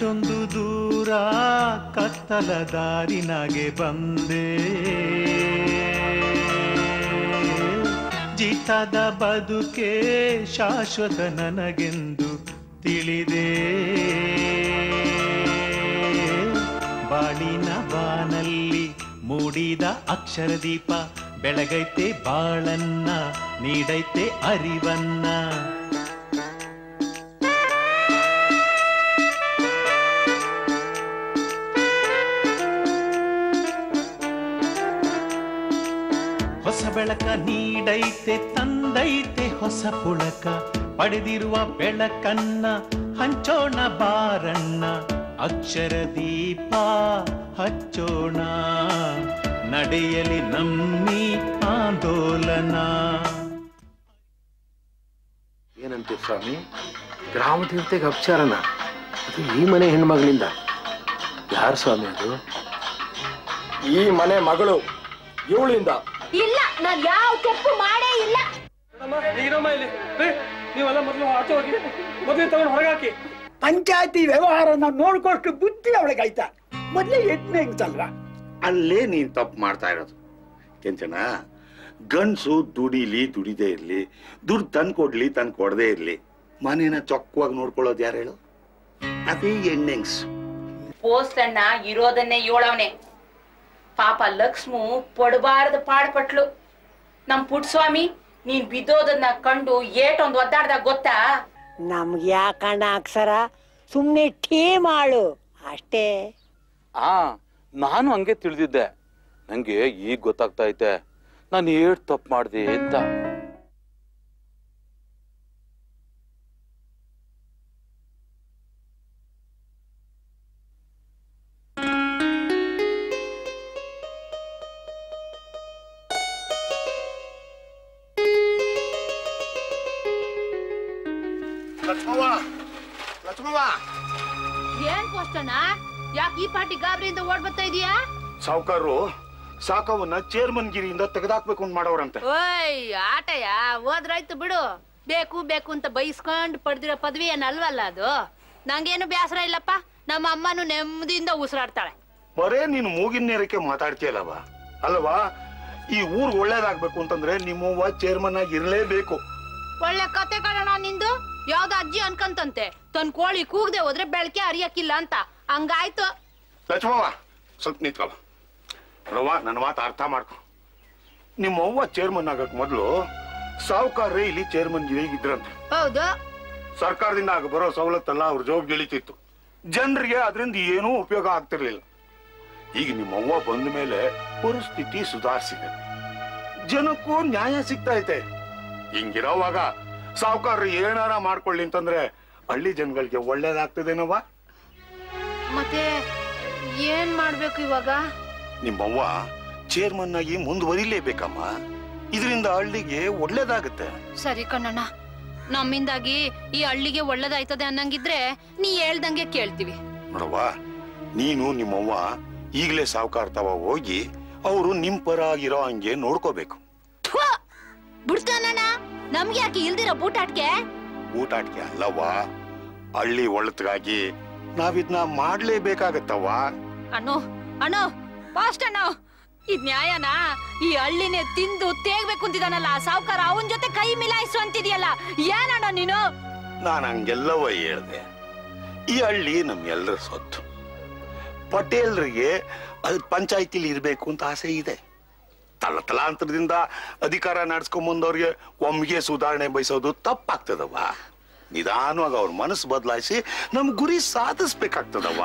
ಅಷ್ಟೊಂದು ದೂರ ಕತ್ತಲ ದಾರಿನಾಗೆ ಬಂದೆ ಜಿತದ ಬದುಕೆ ಶಾಶ್ವತ ನನಗೆಂದು ತಿಳಿದೆ ಬಾಳಿನ ಬಾನಲ್ಲಿ ಮೂಡಿದ ಅಕ್ಷರ ದೀಪ ಬೆಳಗೈತೆ ಬಾಳನ್ನ ನೀಡೈತೆ ಅರಿವನ್ನ ಹೊಸ ಬೆಳಕ ನೀಡೈತೆ ತಂದೈತೆ ಹೊಸ ಪುಳಕ ಪಡೆದಿರುವ ಬೆಳಕನ್ನ ಹಂಚೋಣ ಬಾರಣ್ಣ ಅಕ್ಷರ ದೀಪ ಹಚ್ಚೋಣ ನಡೆಯಲಿ ನಮ್ಮಿ ಆಂದೋಲನ ಏನಂತೆ ಸ್ವಾಮಿ ಗ್ರಾಮ ದೇವತೆಗೆ ಅಪಚಾರನ ಅದು ಈ ಮನೆ ಹೆಣ್ಮಗಳಿಂದ ಯಾರು ಸ್ವಾಮಿ ಅದು ಈ ಮನೆ ಮಗಳು ಇವಳಿಂದ ಇಲ್ಲ ನಾನ್ ಯಾವ ತಪ್ಪು ಮಾಡೇ ಇಲ್ಲ ಈಗಮ್ಮ ಇಲ್ಲಿ ರೀ, ನೀವೆಲ್ಲ ಮೊದಲು ಆಚೆ ಹೋಗಿ ಮದುವೆ ತಗೊಂಡು ಹೊರಗಾಕಿ ಪಂಚಾಯತಿ ವ್ಯವಹಾರನ ನೋಡ್ಕೊಷ್ಟು ಬುದ್ಧಿ ಅವಳಿಗಾಯ್ತಾ ಮೊದ್ಲೇ ಎಟ್ನೆ ಹೆಂಗ್ಸಲ್ವಾ ಅಲ್ಲೇ ನೀನ್ ತಪ್ಪು ಮಾಡ್ತಾ ಇರೋದು ಕೆಂಚನ ಗಂಡ್ಸು ದುಡಿಲಿ ದುಡಿದೇ ಇರ್ಲಿ ದುಡ್ಡು ತಂದು ಕೊಡ್ಲಿ ತಂದು ಕೊಡದೇ ಇರ್ಲಿ ಮನೇನ ಚೊಕ್ಕವಾಗಿ ನೋಡ್ಕೊಳ್ಳೋದು ಯಾರು ಹೇಳು ಅದೇ ಹೆಣ್ಣೆಂಗ್ಸ್ ಪೋಸ್ಟ್ ಅಣ್ಣ ಇರೋದನ್ನೇ ಏಳವನೆ ಪಾಪ ಲಕ್ಷ್ಮು ಪಡಬಾರದ ಪಾಡ್ಪಟ್ಲು ನಮ್ ಪುಟ್ಸ್ವಾಮಿ ನೀನ್ ಬಿದ್ದೋದನ್ನ ಕಂಡು ಏಟೊಂದ್ ಒದ್ದಾಡ್ದಾಗ ಗೊತ್ತಾ ನಮ್ಗೆ ಯಾಕಣ್ಣ ಅಕ್ಷರ ಸುಮ್ನೆ ಟೀ ಮಾಡು ಅಷ್ಟೇ ಆ ನಾನು ಹಂಗೆ ತಿಳಿದಿದ್ದೆ ನಂಗೆ ಈಗ ಗೊತ್ತಾಗ್ತಾ ಐತೆ ನಾನು ಏಟ್ ತಪ್ಪು ಮಾಡಿದೆ ಅಂತ ಲಕ್ಷ್ಮವ್ವ ಲಕ್ಷ್ಮವ್ವ ಏನ್ ಪೋಸ್ಟಣ್ಣ ಯಾಕೆ ಈ ಪಾರ್ಟಿ ಗಾಬರಿಯಿಂದ ಓಡ್ ಬರ್ತಾ ಇದೀಯಾ ಸಾವುಕಾರರು ಸಾಕವನ್ನ ಚೇರ್ಮನ್ ಗಿರಿಯಿಂದ ತೆಗೆದಾಕ್ಬೇಕು ಅಂತ ಮಾಡವ್ರಂತೆ ಓಯ್ ಆಟಯ ಹೋದ್ರಾಯ್ತು ಬಿಡು ಬೇಕು ಬೇಕು ಅಂತ ಬೈಸ್ಕೊಂಡ್ ಪಡ್ದಿರೋ ಪದವಿ ಏನಲ್ವಲ್ಲ ಅದು ನಂಗೇನು ಬೇಸರ ಇಲ್ಲಪ್ಪ ನಮ್ಮ ಅಮ್ಮನು ನೆಮ್ಮದಿಯಿಂದ ಉಸಿರಾಡ್ತಾಳೆ ಬರೇ ನೀನು ಮೂಗಿನ ನೇರಕ್ಕೆ ಮಾತಾಡ್ತೀಯಲ್ಲವ ಅಲ್ವಾ ಈ ಊರ್ ಒಳ್ಳೇದಾಗ್ಬೇಕು ಅಂತಂದ್ರೆ ನಿಮ್ಮವ್ವ ಚೇರ್ಮನ್ ಆಗಿ ಇರ್ಲೇಬೇಕು ಒಳ್ಳೆ ಕತೆ ಕಣಣ ನಿಂದು ಯಾವ್ದೋ ಅಜ್ಜಿ ಅನ್ಕಂತಂತೆ ತನ್ ಕೋಳಿ ಕೂಗ್ದೆ ಹೋದ್ರೆ ಬೆಳಕೆ ಅರಿಯಕ್ಕಿಲ್ಲ ಅಂತ ಹಂಗಾಯ್ತು ಲಕ್ಷ್ಮವ್ವ ಸ್ವಲ್ಪ ನಿಂತ್ಕೊಳ ರವ ನನ್ನ ಮಾತು ಅರ್ಥ ಮಾಡ್ಕೊ ನಿಮ್ಮ ಅವ್ವ ಚೇರ್ಮನ್ ಆಗಕ್ ಮೊದಲು ಸಾವುಕಾರ್ರೆ ಇಲ್ಲಿ ಚೇರ್ಮನ್ ಗಿರಿ ಇದ್ರಂತೆ ಹೌದು ಸರ್ಕಾರದಿಂದ ಆಗ ಬರೋ ಸವಲತ್ತೆಲ್ಲ ಅವ್ರ ಜೋಬ್ ಗೆಳಿತಿತ್ತು ಜನರಿಗೆ ಅದರಿಂದ ಏನೂ ಉಪಯೋಗ ಆಗ್ತಿರ್ಲಿಲ್ಲ ಈಗ ನಿಮ್ಮ ಅವ್ವ ಬಂದ ಮೇಲೆ ಪರಿಸ್ಥಿತಿ ಸುಧಾರಿಸಿದೆ ಜನಕ್ಕೂ ನ್ಯಾಯ ಸಿಗ್ತಾ ಐತೆ ಹಿಂಗಿರೋವಾಗ ಸಾವುಕಾರರು ಏನಾರ ಮಾಡ್ಕೊಳ್ಳಿ ಅಂತಂದ್ರೆ ಹಳ್ಳಿ ಜನಗಳಿಗೆ ಒಳ್ಳೇದಾಗ್ತದೇನವ್ವ ಮತ್ತೆ ಏನ್ ಮಾಡ್ಬೇಕು ಇವಾಗ ನಿಮ್ಮವ್ವ ಚೇರ್ಮನ್ ಆಗಿ ಮುಂದುವರಿಲೇಬೇಕಮ್ಮ ಇದರಿಂದ ಹಳ್ಳಿಗೆ ಒಳ್ಳೇದಾಗುತ್ತೆ ಸರಿ ಕಣ್ಣಣ್ಣ ನಮ್ಮಿಂದಾಗಿ ಈ ಹಳ್ಳಿಗೆ ಒಳ್ಳೇದಾಯ್ತದೆ ಅನ್ನಂಗಿದ್ರೆ ನೀ ಹೇಳ್ದಂಗೆ ಕೇಳ್ತೀವಿ ನೋಡವ್ವ ನೀನು ನಿಮ್ಮವ್ವ ಈಗಲೇ ಸಾವುಕಾರ ತವ ಹೋಗಿ ಅವರು ನಿಮ್ ಪರ ಆಗಿರೋ ಹಂಗೆ ನೋಡ್ಕೋಬೇಕು ಬಿಡ್ತಾನಣ್ಣ ನಮ್ಗೆ ಯಾಕೆ ಇಲ್ದಿರೋ ಬೂಟಾಟ್ಗೆ ಊಟಾಟ್ಗೆ ಅಲ್ಲವ್ವ ಹಳ್ಳಿ ಒಳ್ಳತ್ಗಾಗಿ ನಾವಿದ್ನ ಮಾಡ್ಲೇಬೇಕಾಗತ್ತವ್ವ ಅಣ್ಣು ಅಣ್ಣು ಫಾಸ್ಟ್ ಅಣ್ಣ ಇದ್ ನ್ಯಾಯನಾ ಈ ಹಳ್ಳಿನೇ ತಿಂದು ತೇಗ್ಬೇಕು ಅಂತಿದಾನಲ್ಲ ಆ ಸಾವ್ಕಾರ ಅವನ್ ಜೊತೆ ಕೈ ಮಿಲಾಯಿಸು ಅಂತಿದ್ಯಲ್ಲ ಏನಣ್ಣ ನೀನು ನಾನು ಹಂಗೆಲ್ಲವ ಹೇಳ್ದೆ ಈ ಹಳ್ಳಿ ನಮ್ಮೆಲ್ಲರ ಸೊತ್ತು ಪಟೇಲ್ರಿಗೆ ಅದು ಪಂಚಾಯತಿಲಿ ಇರ್ಬೇಕು ಅಂತ ಆಸೆ ಇದೆ ತಲ ತಲಾಂತರದಿಂದ ಅಧಿಕಾರ ನಡ್ಸ್ಕೊಂಡ್ ಬಂದವ್ರಿಗೆ ಒಮ್ಮಿಗೆ ಸುಧಾರಣೆ ಬಯಸೋದು ತಪ್ಪಾಗ್ತದವ್ವ ನಿಧಾನವಾಗಿ ಅವ್ರ ಮನಸ್ಸು ಬದಲಾಯಿಸಿ ನಮ್ ಗುರಿ ಸಾಧಿಸ್ಬೇಕಾಗ್ತದವ್ವ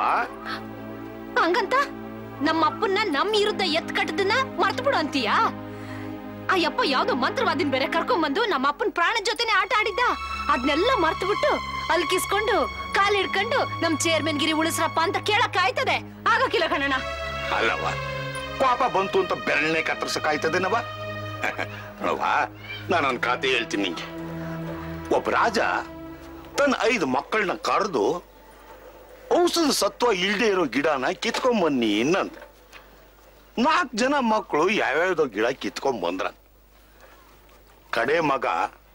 ಹಂಗಂತ ನಮ್ಮ ಅಪ್ಪನ್ನ ನಮ್ ವಿರುದ್ಧ ಎತ್ ಕಟ್ಟದನ್ನ ಮರ್ತು ಬಿಡು ಅಂತೀಯಾ ಆ ಯಪ್ಪ ಯಾವ್ದೋ ಮಂತ್ರವಾದಿನ ಬೇರೆ ಕರ್ಕೊಂಬಂದು ನಮ್ಮ ಅಪ್ಪನ ಪ್ರಾಣ ಜೊತೆನೆ ಆಟ ಆಡಿದ್ದ ಅದ್ನೆಲ್ಲ ಮರ್ತು ಬಿಟ್ಟು ಅಲ್ಕಿಸ್ಕೊಂಡು ಕಾಲ್ ಹಿಡ್ಕೊಂಡು ನಮ್ ಚೇರ್ಮನ್ ಗಿರಿ ಉಳಿಸ್ರಪ್ಪ ಅಂತ ಕೇಳಕ್ ಆಯ್ತದೆ ಆಗಕ್ಕಿಲ್ಲ ಕಣಣ್ಣ ಅಲ್ಲವ್ವ ಪಾಪ ಬಂತು ಅಂತ ಬೆರಳನೆ ಕತ್ತರ್ಸಕ್ಕಾಯ್ತದೇನವ ನೋಡವ್ವ ನಾನೊಂದು ಖಾತೆ ಹೇಳ್ತೀನಿ ನಿಂಗೆ ಒಬ್ಬ ರಾಜ ತನ್ನ ಐದು ಮಕ್ಕಳನ್ನ ಕರೆದು ಔಷಧ ಸತ್ವ ಇಲ್ದೇ ಇರೋ ಗಿಡನ ಕಿತ್ಕೊಂಬನ್ನಿ ಇನ್ನಂತ ನಾಲ್ಕು ಜನ ಮಕ್ಕಳು ಯಾವ್ಯಾವ್ದೋ ಗಿಡ ಕಿತ್ಕೊಂಡ್ ಬಂದ್ರ ಕಡೆ ಮಗ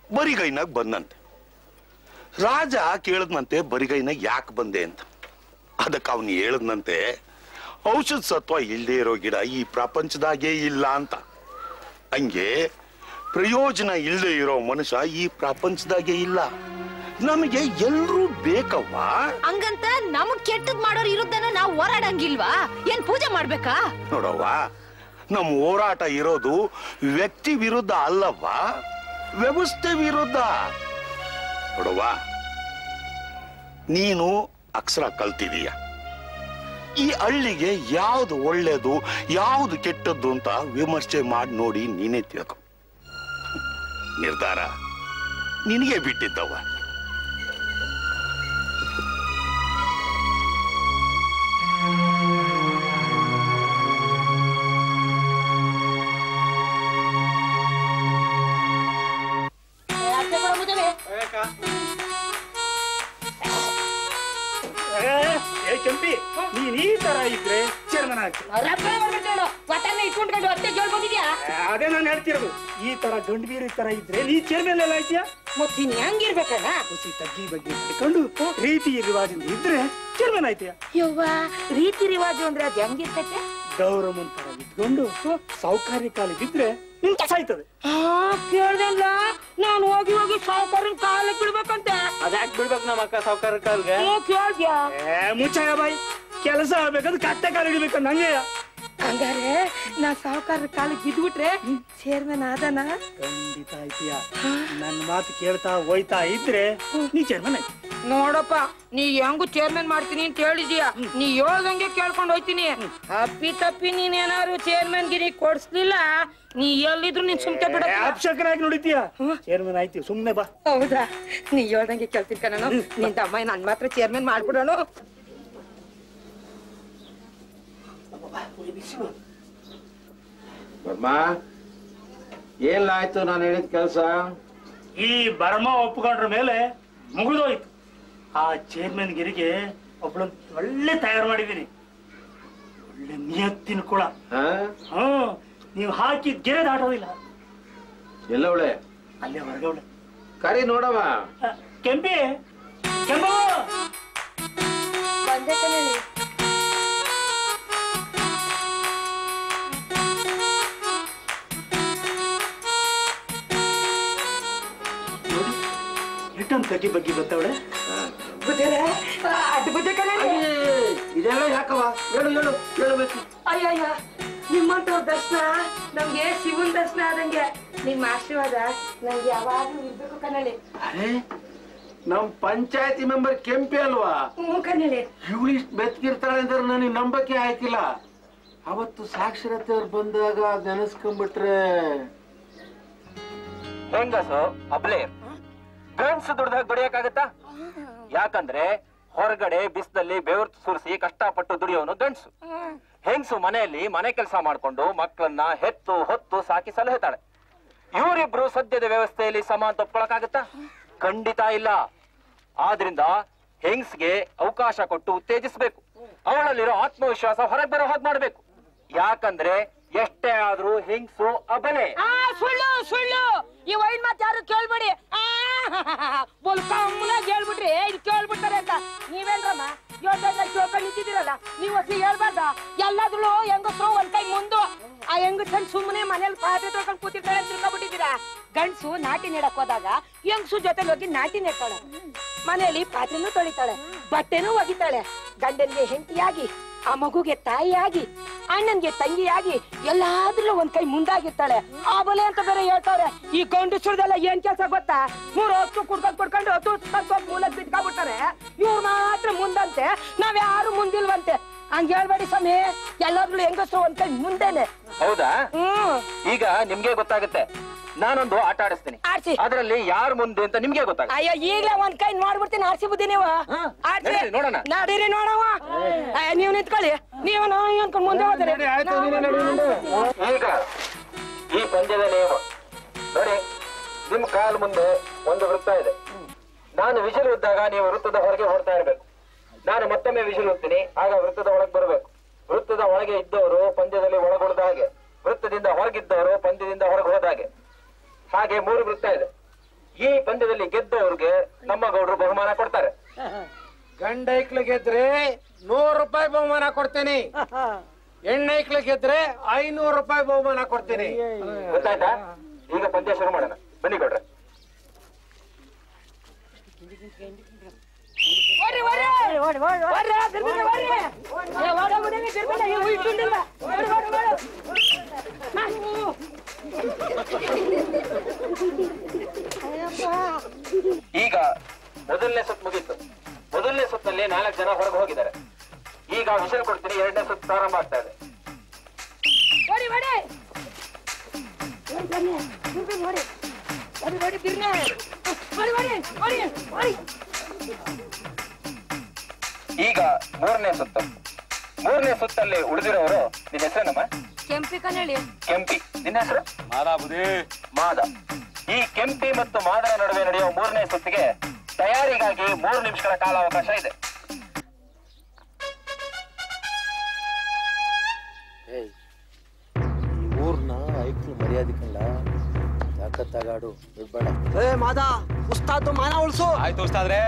ಬರಿಗೈನಾಗ ಬಂದಂತೆ ರಾಜ ಕೇಳದ್ನಂತೆ ಬರಿಗೈನಾಗ ಯಾಕೆ ಬಂದೆ ಅಂತ ಅದಕ್ಕೆ ಅವನು ಹೇಳದ್ನಂತೆ ಔಷಧ ಸತ್ವ ಇಲ್ಲದೆ ಇರೋ ಗಿಡ ಈ ಪ್ರಪಂಚದಾಗೇ ಇಲ್ಲ ಅಂತ ಹಂಗೆ ಪ್ರಯೋಜನ ಇಲ್ಲದೆ ಇರೋ ಮನುಷ್ಯ ಈ ಪ್ರಪಂಚದಾಗೆ ಇಲ್ಲ ನಮಗೆ ಎಲ್ರೂ ಬೇಕವ್ವ ಹಂಗಂತ ನಮಗ್ ಕೆಟ್ಟದ್ ಮಾಡೋರ್ ಇರುತ್ತನೋ ನಾವು ಹೋರಾಡಂಗಿಲ್ವಾ ಏನ್ ಪೂಜೆ ಮಾಡ್ಬೇಕಾ ನೋಡವ್ವ ನಮ್ಮ ಹೋರಾಟ ಇರೋದು ವ್ಯಕ್ತಿ ವಿರುದ್ಧ ಅಲ್ಲವ್ವ ವ್ಯವಸ್ಥೆ ವಿರುದ್ಧ ನೋಡವ್ವ ನೀನು ಅಕ್ಷರ ಕಲ್ತಿದೀಯ ಈ ಹಳ್ಳಿಗೆ ಯಾವ್ದು ಒಳ್ಳೇದು ಯಾವ್ದು ಕೆಟ್ಟದ್ದು ಅಂತ ವಿಮರ್ಶೆ ಮಾಡಿ ನೋಡಿ ನೀನೇ ತಿಳ್ಕೊ ನಿರ್ಧಾರ ನಿನಗೆ ಬಿಟ್ಟಿದ್ದವ್ವ ಏ ಕೆಂಪಿ ನೀನ್ ಈ ತರ ಇದ್ರೆ ಚೇರ್ಮನ್ ಆಗ್ತೀನಿ ಇಟ್ಕೊಂಡ್ಕೊಂಡು ಅತ್ತೆ ಕೇಳ್ಕೊಂಡಿದ್ಯಾ ಅದೇ ನಾನು ಹೇಳ್ತಿರೋದು ಈ ತರ ಗಂಡು ಬೀರಿ ತರ ಇದ್ರೆ ನೀ ಚೇರ್ಮನ್ ಎಲ್ಲ ಆಯ್ತೀಯಾ ಮತ್ತೆ ನೀನ್ ಹೆಂಗಿರ್ಬೇಕಣ್ಣ ಹುಸಿ ತಗ್ಗಿ ಬಗ್ಗೆ ಹಿಡ್ಕೊಂಡು ರೀತಿ ರಿವಾಜಿಂದ ಇದ್ರೆ ಚೇರ್ಮನ್ ಆಯ್ತೀಯಾ ಯವ್ವ ರೀತಿ ರಿವಾಜು ಅಂದ್ರೆ ಅದ್ ಹೆಂಗಿರ್ತೈತೆ ಗೌರವನ್ ತರ ಇದ್ಕೊಂಡು ಸೌಕರ್ಯ ಕಾಲ ಬಿದ್ರೆ ನಿನ್ ಕೆಲಸ ಆಯ್ತದೆ ಕೇಳ್ದಲ್ಲ ನಾನು ಹೋಗಿ ಹೋಗಿ ಸಾವುಕಾರನ್ ಕಾಲಕ್ಕೆ ಬಿಡ್ಬೇಕಂತೆ ಅದ್ಯಾಕ್ ಬಿಡ್ಬೇಕು ನಮ್ಮ ಅಕ್ಕ ಸಾವುಕಾರ ಕಾಲ್ಗೆ ಕೇಳ್ದ್ಯಾ ಏ ಮುಚ್ಚಾಯ ಬಾಯ್ ಕೆಲಸ ಆಗ್ಬೇಕಾದ್ರೆ ಕಟ್ಟೆ ಕಾಲ ಹಿಡಿಬೇಕು ನಂಗೆ ಹಂಗಾರೆ ನಾ ಸಾವುಕಾರ ಕಾಲಕ್ಕೆ ಬಿದ್ಬಿಟ್ರೆ ಚೇರ್ಮನ್ ಆದನ ಖಂಡಿತ ಆಯ್ತೀಯ ನನ್ನ ಮಾತು ಕೇಳ್ತಾ ಹೋಯ್ತಾ ಇದ್ರೆ ನೀ ಚೇರ್ಮನ್ ಆಯ್ತು ನೋಡಪ್ಪ ನೀ ಹೆಂಗು ಚೇರ್ಮನ್ ಮಾಡ್ತೀನಿ ಅಂತ ಹೇಳಿದೀಯ ನೀ ಹೇಳ್ದಂಗೆ ಕೇಳ್ಕೊಂಡು ಹೋಯ್ತೀನಿ ಅಪ್ಪಿ ತಪ್ಪಿ ನೀನೇನಾದ್ರು ಚೇರ್ಮನ್ ಗಿರಿ ಕೊಡ್ಸ್ಲಿಲ್ಲ ನೀ ಎಲ್ಲಿದ್ರು ನೀನ್ ಸುಮ್ಕೆ ಬಿಡ ಅಪ್ಶಕರಾಗಿ ನೋಡಿತೀಯ ಚೇರ್ಮನ್ ಆಯ್ತೀವಿ ಸುಮ್ನೆ ಬಾ ಹೌದಾ ನೀ ಹೇಳ್ದಂಗೆ ಕೇಳ್ತೀನಿ ಕಣ ನಿನ್ ತಮ್ಮ ನನ್ ಮಾತ್ರ ಚೇರ್ಮನ್ ಮಾಡ್ಬಿಡೋಣ ಬರ್ಮಾ ಏನಾಯ್ತು ನಾನು ಹೇಳಿದ ಕೆಲಸ ಈ ಬರ್ಮ ಒಪ್ಕೊಂಡ್ರ ಮೇಲೆ ಮುಗಿದೋಯ್ತು ಆ ಚೇರ್ಮನ್ ಗಿರಿಗೆ ಒಬ್ಳನ್ ಒಳ್ಳೆ ತಯಾರು ಮಾಡಿದೀನಿ ಒಳ್ಳೆ ನಿಯತ್ತಿನ ಕುಳ ಹ್ಮ್ ನೀವು ಹಾಕಿದ ಗೆರೆ ದಾಟೋದಿಲ್ಲ ಎಲ್ಲವಳೆ ಅಲ್ಲೇ ಹೊರಗವಳೆ ಕರಿ ನೋಡವ ಕೆಂಪಿ ಕೆಂಪ ಬಂದೆ ಕಣೆ ನೋಡಿ ರಿಟರ್ನ್ ತಗ್ಗಿ ಬಗ್ಗೆ ಬತ್ತವಳೆ ಅದು ಬುದ್ಧಿ ಕಣೆ ಇದೆಲ್ಲ ಯಾಕವ ಹೇಳು ಹೇಳು ಹೇಳಬೇಕು ಅಯ್ಯಯ್ಯ ನಿಮ್ಮಂತವ್ರ ದರ್ಶನ ನಮ್ಗೆ ಶಿವನ್ ದರ್ಶನ ಆದಂಗೆ ನಿಮ್ಮ ಆಶೀರ್ವಾದ ನಂಗೆ ಯಾವಾಗ್ಲೂ ಇರ್ಬೇಕು ಕನ್ನಡಿ ಅರೆ ನಮ್ ಪಂಚಾಯತಿ ಮೆಂಬರ್ ಕೆಂಪಿ ಅಲ್ವಾ ಹ್ಞೂ ಕನ್ನಡಿ ಇವಳು ಇಷ್ಟು ಬೆತ್ಕಿರ್ತಾಳೆ ಅಂದ್ರೆ ನನಗೆ ನಂಬಕ್ಕೆ ಆಯ್ತಿಲ್ಲ ಅವತ್ತು ಸಾಕ್ಷರತೆ ಅವ್ರು ಬಂದಾಗ ನೆನೆಸ್ಕೊಂಡ್ಬಿಟ್ರೆ ಹೆಂಗಸು ಅಬ್ಲೆ ಗಂಡ್ಸು ದುಡ್ದಾಗ ದುಡಿಯಕ್ಕಾಗತ್ತಾ ಯಾಕಂದ್ರೆ ಹೊರಗಡೆ ಬಿಸಿಲಲ್ಲಿ ಬೆವರು ಸುರಿಸಿ ಕಷ್ಟಪಟ್ಟು ದುಡಿಯೋನು ಗಂಡ್ಸು ಹೆಂಗ್ಸು ಮನೆಯಲ್ಲಿ ಮನೆ ಕೆಲಸ ಮಾಡ್ಕೊಂಡು ಮಕ್ಕಳನ್ನ ಹೆತ್ತು ಹೊತ್ತು ಸಾಕಿ ಸಲಹುತ್ತಾಳೆ ಇವರಿಬ್ರು ಸದ್ಯದ ವ್ಯವಸ್ಥೆಯಲ್ಲಿ ಸಮ ಅಂತ ಒಪ್ಕೊಳಕ್ಕಾಗತ್ತಾ ಖಂಡಿತ ಇಲ್ಲ ಆದ್ರಿಂದ ಹೆಂಗ್ಸ್ಗೆ ಅವಕಾಶ ಕೊಟ್ಟು ಉತ್ತೇಜಿಸ್ಬೇಕು ಅವಳಲ್ಲಿರೋ ಆತ್ಮವಿಶ್ವಾಸ ಹೊರಗೆ ಬರೋ ಹಾಗೆ ಮಾಡ್ಬೇಕು ಯಾಕಂದ್ರೆ ಎಷ್ಟೇ ಆದ್ರೂ ಹೆಂಗ್ಸು ಅಬಲೆ ಆ ಸುಳ್ಳು ಸುಳ್ಳು ಈ ವೈನ್ ಮಾತು ಯಾರು ಕೇಳ್ಬೇಡಿ ಬೊಲ್ಕಮ್ಮನಾಗ ಹೇಳ್ಬಿಟ್ರಿ ಇದು ಕೇಳ್ಬಿಡ್ತಾರೆ ಅಂತ ನೀವೇನ್ರಮ್ಮ ಯೋಚನೆ ಕೇಳ್ಕೊಂಡು ನಿಂತಿದ್ದೀರಲ್ಲ ನೀವು ಹೊಸಿ ಹೇಳ್ಬಾರ್ದ ಎಲ್ಲಾದ್ರೂ ಹೆಂಗಸ್ರು ಒಂದ್ ಕೈ ಮುಂದು ಆ ಹೆಂಗಸನ್ ಸುಮ್ಮನೆ ಮನೇಲಿ ಪಾತ್ರೆ ತೊಳ್ಕೊಂಡು ಕೂತಿರ್ತಾಳೆ ಅಂತ ತಿಳ್ಕೊಬಿಟ್ಟಿದ್ದೀರಾ ಗಂಡ್ಸು ನಾಟಿ ನೆಡಕ್ ಹೋದಾಗ ಹೆಂಗಸು ಜೊತೆ ಹೋಗಿ ನಾಟಿ ನೆಡ್ತಾಳೆ ಮನೆಯಲ್ಲಿ ಪಾತ್ರೆನೂ ತೊಳಿತಾಳೆ ಬಟ್ಟೆನೂ ಒಗಿತಾಳೆ ಗಂಡನ್ಗೆ ಹೆಂಡತಿಯಾಗಿ ಆ ಮಗುಗೆ ತಾಯಿಯಾಗಿ ಅಣ್ಣನ್ಗೆ ತಂಗಿಯಾಗಿ ಎಲ್ಲಾದ್ರಲ್ಲೂ ಒಂದ್ ಕೈ ಮುಂದಾಗಿರ್ತಾಳೆ ಆ ಬಲೆ ಅಂತ ಬೇರೆ ಹೇಳ್ತಾವ್ರೆ ಈ ಗಂಡಸ್ರದೆಲ್ಲ ಏನ್ ಕೆಲಸ ಗೊತ್ತಾ ಮೂರ್ ಹೊತ್ತು ಕುಡ್ಕೊಂಡ್ ಕುಡ್ಕೊಂಡು ತುರ್ಸ್ಕೊಂಡ್ ಮೂಲಕ್ ಬಿಟ್ಕೊಂಡ್ಬಿಡ್ತಾರೆ ಇವ್ರು ಮಾತ್ರ ಮುಂದಂತೆ ನಾವ್ ಯಾರು ಮುಂದಿಲ್ವಂತೆ ಹಂಗ ಹೇಳ್ಬೇಡಿ ಸ್ವಾಮಿ ಎಲ್ಲಾದ್ರೂ ಹೆಂಗಸ್ರು ಒಂದ್ ಕೈ ಮುಂದೆನೆ ಹೌದಾ ಹ್ಮ್ ಈಗ ನಿಮ್ಗೆ ಗೊತ್ತಾಗುತ್ತೆ ನಾನೊಂದು ಆಟ ಆಡಿಸ್ತೀನಿ ಆಡ್ಸಿ ಅದರಲ್ಲಿ ಯಾರು ಮುಂದೆ ಅಂತ ನಿಮ್ಗೆ ಗೊತ್ತಾಗುತ್ತೆ ಅಯ್ಯೋ ಈಗ್ಲೇ ಒಂದ್ ಕೈ ನೋಡ್ಬಿಡ್ತೀನಿ ಆರ್ಸಿ ಬುದ್ಧಿ ನೀವು ಆಡ್ಸಿ. ನಡೀರಿ, ನೋಡೋಣ. ನಡೀರಿ ನೋಡವ ಅಯ್ಯ, ನೀವ್ ನಿಂತ್ಕೊಳ್ಳಿ ನೀವು ಅನ್ಕೊಂಡ್ ಮುಂದೆ ಹೋದ್ರೆ ಈಗ ಈ ಪಂದ್ಯದ ನಿಯಮ ನೋಡಿ ನಿಮ್ ಕಾಲ್ ಮುಂದೆ ಒಂದು ವೃತ್ತ ಇದೆ ನಾನು ವಿಷಲ್ ಇದ್ದಾಗ ನೀವು ವೃತ್ತದ ಹೊರಗೆ ಹೊರಡ್ತಾ ಇರ್ಬೇಕು ನಾನು ಮತ್ತೊಮ್ಮೆ ವಿಷಲ್ ಇರ್ತೀನಿ ಆಗ ವೃತ್ತದ ಒಳಗೆ ಬರಬೇಕು ವೃತ್ತದ ಒಳಗೆ ಇದ್ದವರು ಪಂದ್ಯದಲ್ಲಿ ಒಳಗೊಳ್ದ ಹಾಗೆ ವೃತ್ತದಿಂದ ಹೊರಗಿದ್ದವರು ಪಂದ್ಯದಿಂದ ಹೊರಗೆ ಹೋದ ಹಾಗೆ ಹಾಗೆ ಮೂರು ವೃತ್ತ ಇದೆ ಈ ಪಂದ್ಯದಲ್ಲಿ ಗೆದ್ದವರಿಗೆ ನಮ್ಮ ಗೌಡರು ಬಹುಮಾನ ಕೊಡ್ತಾರೆ ಗಂಡ ಐಕ್ಳು ಗೆದ್ರೆ ನೂರು ರೂಪಾಯಿ ಬಹುಮಾನ ಕೊಡ್ತೀನಿ ಹೆಣ್ಣೈಕ್ಳು ಗೆದ್ರೆ ಐನೂರು ರೂಪಾಯಿ ಬಹುಮಾನ ಕೊಡ್ತೀನಿ ಗೊತ್ತಾಯ್ತಾ ಈಗ ಪಂದ್ಯ ಶುರು ಮಾಡೋಣ ಬನ್ನಿ ಕೊಡ್ರೆ ಓಡಿ ಓಡಿ ಓಡಿ ಓಡಿ ಓಡಿ ಗಿರ್ಬಿಂದ ಓಡಿ ಏ ಓಡ ಮುಡಿಗೆ ಗಿರ್ಬಿಂದ ಈ ಉಯ್ಕೊಂಡಿಲ್ಲ ಓಡಿ ಓಡಿ ಓಡಿ ಈಗ ಮೊದಲನೇ ಸುತ್ತು ಮುಗೀತು ಮೊದಲನೇ ಸುತ್ತಲ್ಲಿ ನಾಲ್ಕು ಜನ ಹೊರಗೆ ಹೋಗಿದ್ದಾರೆ ಈಗ ವಿಷಯ ಕೊಡ್ತೀನಿ ಎರಡನೇ ಸುತ್ತು ಪ್ರಾರಂಭ ಆಗ್ತಾ ಇದೆ ಓಡಿ ಓಡಿ ಗಿರ್ಬಿಂದ ಓಡಿ ಓಡಿ ಓಡಿ ಗಿರ್ನ ಓಡಿ ಓಡಿ ಓಡಿ ಓಡಿ ಈಗ ಮೂರನೇ ಸುತ್ತು ಮೂರನೇ ಸುತ್ತಲ್ಲಿ ಉಳಿದಿರೋರು ನಿನ್ನ ಹೆಸರೇನಮ್ಮ ಕೆಂಪಿ ಕನ್ನಡಿ ಕೆಂಪಿ ನಿನ್ನ ಹೆಸರು ಮಾದಾಬುದಿ ಮಾದ ಈ ಕೆಂಪಿ ಮತ್ತು ಮಾದರ ನಡುವೆ ನಡೆಯುವ ಮೂರನೇ ಸುತ್ತಿಗೆ ತಯಾರಿಗಾಗಿ ಮೂರು ನಿಮಿಷಗಳ ಕಾಲಾವಕಾಶ ಇದೆ ಏಯ್ ಈ ಊರ್ನ ಐಕ್ಳು ಮರ್ಯಾದೆ ಕಂಡ ತಾಕತ್ತಾಗಾಡು ಬಿಡ್ಬೇಡ ಏ ಮಾದ ಉಸ್ತಾದ್ ಮಾನ ಉಳ್ಸು ಆಯ್ತು ಉಸ್ತಾದ್ರೆ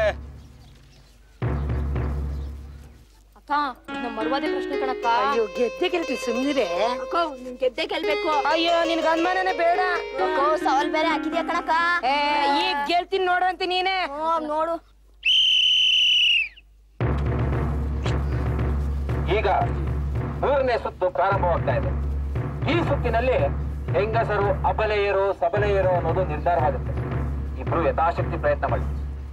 ಅಕ್ಕ ನಮ್ಮ ಮರ್ವಾದೆ ಪ್ರಶ್ನೆ ಕಣಕ್ಕ ಅಯ್ಯೋ ಗೆದ್ದೆ ಗೆಲ್ತಿ ಸುಮ್ನಿರೆ ಅಕ್ಕ ನಿನ್ ಗೆದ್ದೆ ಗೆಲ್ಬೇಕು ಅಯ್ಯೋ ನಿನ್ಗ ಅನುಮಾನನೇ ಬೇಡ ಸವಾಲ್ ಬೇರೆ ಹಾಕಿದ್ಯಾ ಕಣಕ್ಕ ಏ ಈಗ ಗೆಲ್ತೀನಿ ನೋಡಂತ ನೀನೇ ನೋಡು ಈಗ ಮೂರನೇ ಸುತ್ತು ಪ್ರಾರಂಭವಾಗ್ತಾ ಇದೆ ಈ ಸುತ್ತಿನಲ್ಲಿ ಹೆಂಗಸರು ಅಬಲೆಯರು ಸಬಲೆಯರು ಅನ್ನೋದು ನಿರ್ಧಾರವಾಗುತ್ತೆ ಇಬ್ರು ಯಥಾಶಕ್ತಿ ಪ್ರಯತ್ನ ಮಾಡಿ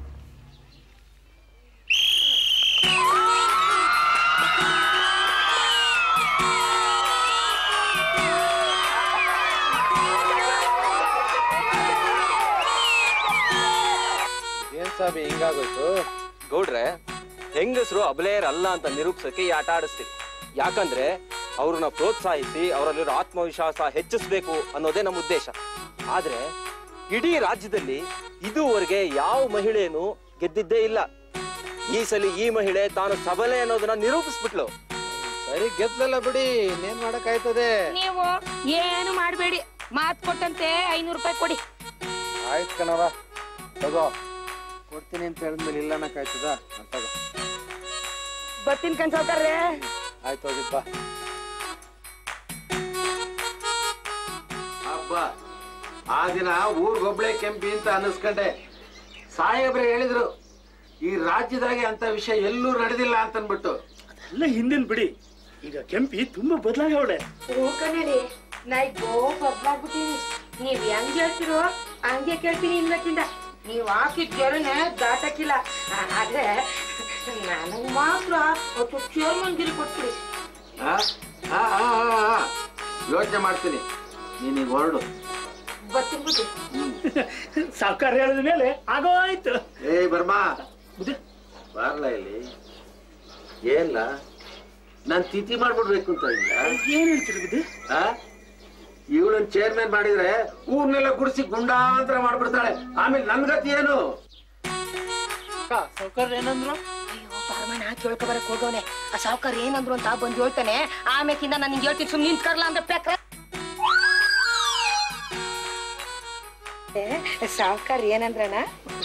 ಏನ್ ಸ್ವಾಮಿ ಹಿಂಗಾಗೋಯ್ತು ಗೌಡ್ರೆ ಹೆಂಗಸರು ಅಬಲೆಯರಲ್ಲ ಅಂತ ನಿರೂಪಿಸಕ್ಕೆ ಈ ಆಟ ಆಡಿಸ್ತೀವಿ ಯಾಕಂದ್ರೆ ಅವ್ರನ್ನ ಪ್ರೋತ್ಸಾಹಿಸಿ ಅವರಲ್ಲಿರೋ ಆತ್ಮವಿಶ್ವಾಸ ಹೆಚ್ಚಿಸ್ಬೇಕು ಅನ್ನೋದೇ ನಮ್ಮ ಉದ್ದೇಶ ಆದ್ರೆ ಇಡೀ ರಾಜ್ಯದಲ್ಲಿ ಇದುವರೆಗೆ ಯಾವ ಮಹಿಳೆಯನ್ನು ಗೆದ್ದಿದ್ದೇ ಇಲ್ಲ ಈ ಸಲ ಈ ಮಹಿಳೆ ತಾನು ಸಬಲೆ ಅನ್ನೋದನ್ನ ನಿರೂಪಿಸ್ಬಿಟ್ಲು ಸರಿ ಗೆದ್ಲಲ್ಲ ಬಿಡಿ ಇನ್ನೇನ್ ಮಾಡಕ್ ಆಯ್ತದೆ ನೀವು ಏನು ಮಾಡಬೇಡಿ ಮಾತ್ ಕೊಟ್ಟಂತೆ ಐನೂರು ರೂಪಾಯಿ ಕೊಡಿ ಆಯ್ತು ಕಣವ ತಗೋ ಕೊಡ್ತೀನಿ ಅಂತ ಹೇಳಿದ್ಮೇಲೆ ಇಲ್ಲ ಅನ್ನಕ್ಕಾಯ್ತದ ತಗೋ ಬರ್ತೀನಿ ಕನ್ಸಲ್ತಾರ್ರೆ ಆಯ್ತು ಹೋಗಿಪ್ಪ ಹಬ್ಬ ಆ ದಿನ ಊರ್ಗೊಬ್ಳೆ ಕೆಂಪಿ ಅಂತ ಅನ್ನಿಸ್ಕೊಂಡೆ ಸಾಹೇಬ್ರೆ ಹೇಳಿದ್ರು ಈ ರಾಜ್ಯದಾಗೆ ಅಂತ ವಿಷಯ ಎಲ್ಲೂ ನಡೆದಿಲ್ಲ ಅಂತನ್ಬಿಟ್ಟು ಎಲ್ಲ ಹಿಂದಿನ ಬಿಡಿ ಈಗ ಕೆಂಪಿ ತುಂಬಾ ಬದಲಾಗವಳೆ ಓ ಕನ್ನಡಿ ನಾ ಈಗ ಬದ್ಲಾಗ್ಬಿಟ್ಟಿನಿ ನೀವ್ ಹೆಂಗ್ ಹೇಳ್ತಿರೋ ಹಂಗೆ ಕೇಳ್ತೀನಿ ಇನ್ಬೇಕಿಂದ ನೀವ್ ಹಾಕಿದ ಗೆರನೆ ದಾಟಕ್ಕಿಲ್ಲ ಆ- ಆದ್ರೆ ನನಗ್ ಮಾತ್ರ ಒಟ್ಟು ಚೇರ್ಮನ್ ಗಿರಿ ಕೊಟ್ಬಿಡಿ ಯೋಚನೆ ಮಾಡ್ತೀನಿ ನೀನೀಗ ಹೊರಡು ಬರ್ತೀನಿ ಬಿಡಿ ಸಾವುಕಾರ ಹೇಳಿದ ಮೇಲೆ ಆಗೋಯ್ತು ಏಯ್ ಬರ್ಮಾ ಬಾರ್ಲ ಇಲ್ಲಿ ಏನ್ಲ ನಾನ್ ತಿಥಿ ಮಾಡ್ಬಿಡ್ಬೇಕು ಅಂತ ಇಲ್ಲ ಏನ್ ಹೇಳ್ತೀರಿ ಬುದ್ಧಿ ಆ ಇವಳನ್ ಚೇರ್ಮನ್ ಮಾಡಿದ್ರೆ ಊರ್ನೆಲ್ಲ ಗುಡಿಸಿ ಗುಂಡಾಂತರ ಮಾಡ್ಬಿಡ್ತಾಳೆ ಆಮೇಲೆ ನನ್ ಗತಿ ಏನು ಸಾವುಕಾರ ಏನಂದ್ರು ಅಯ್ಯೋ ಪರಮಣ್ಣ ಕೇಳ್ಕೊ ಬರಕ್ ಹೋಗವ್ನೆ ಆ ಸಾವುಕಾರ ಏನಂದ್ರು ಅಂತ ಬಂದು ಹೇಳ್ತಾನೆ ಆಮೇಕಿಂದ ನಾನು ನಿಂಗೆ ಹೇಳ್ತೀನಿ ಸುಮ್ಮನೆ ನಿಂತ್ಕರ್ಲ ಅಂದ್ರೆ ಪೆಕ್ರ ಸಾವುಕಾರ ಏನಂದ್ರಣ್ಣ